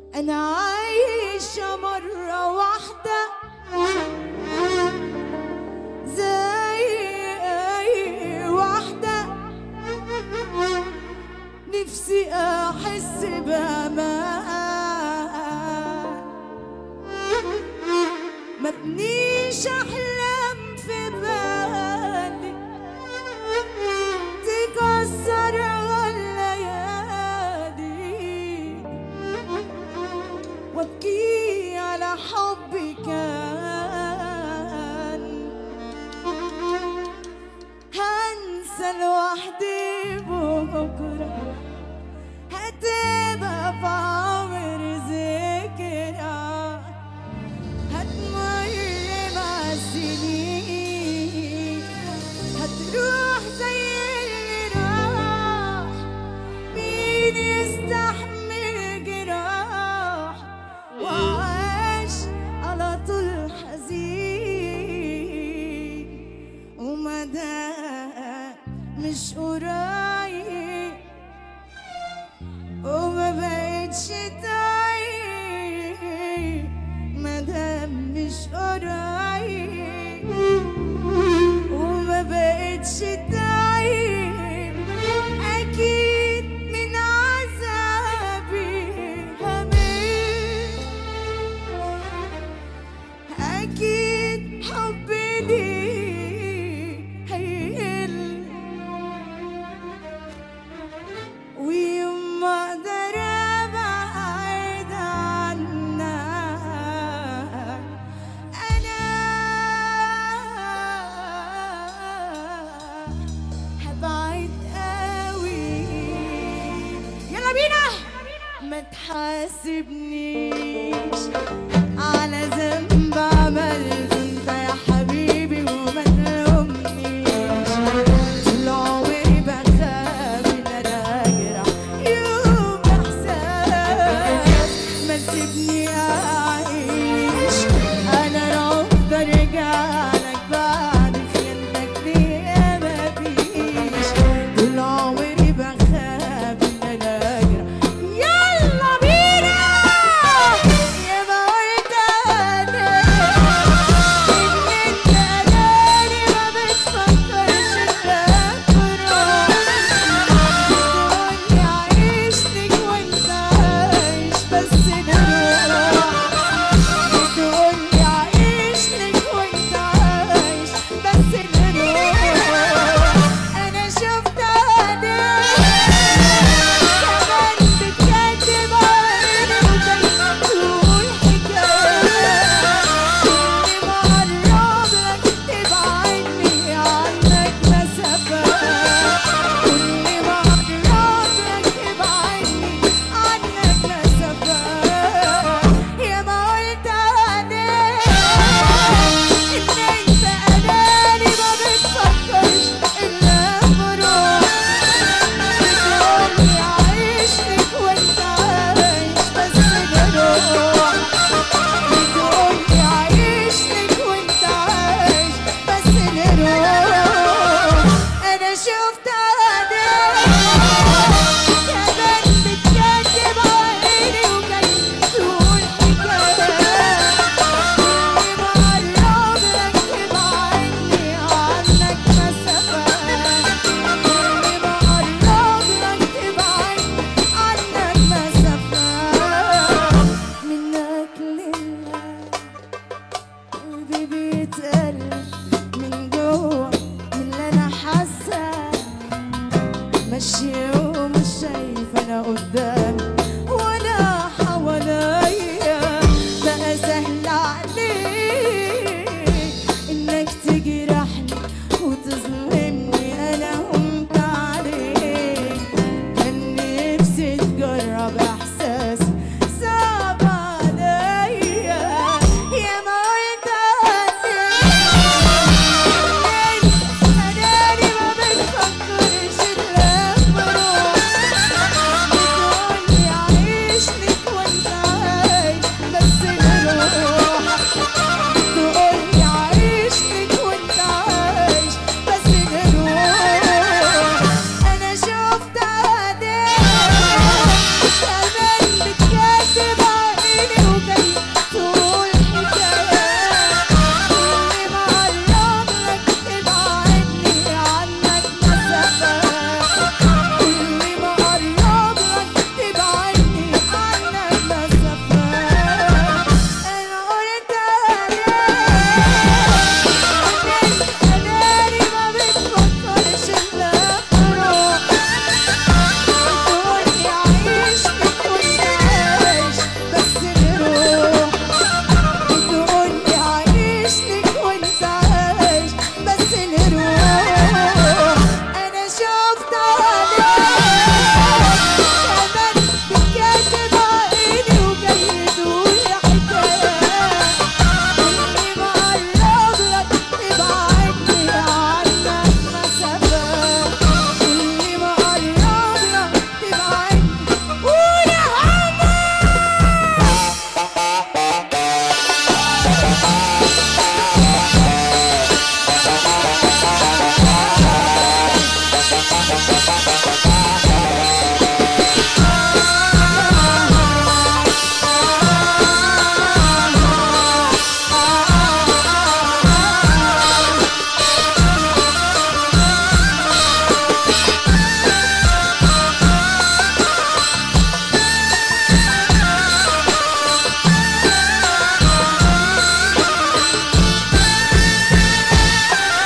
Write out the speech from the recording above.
أنا عايشة مرة واحدة زي أي واحدة نفسي أحس بأمان مبنيش أحلام في بالي تكسر الليالي وابكي على حبي كان هنسى لوحدي بكرة هتبقى في عمري ذكرى هتمر مع السنين هتروح زي اللي راح مين يستحمل جراح وعاش على طول حزين ومدى مش قريب وما بقتش تعيب مادام مش قريب وما بقتش تعيب اكيد من عذابي هميت اكيد حبي ليك هيقل ويوم ما اقدر ابعد عنك انا هبعد قوي يلا بينا ما تحاسبنيش على ذنب عملته انت يا حبيبي وما تلومنيش طول عمري بخاف ان انا اجرح يوم احساس ما تسيبني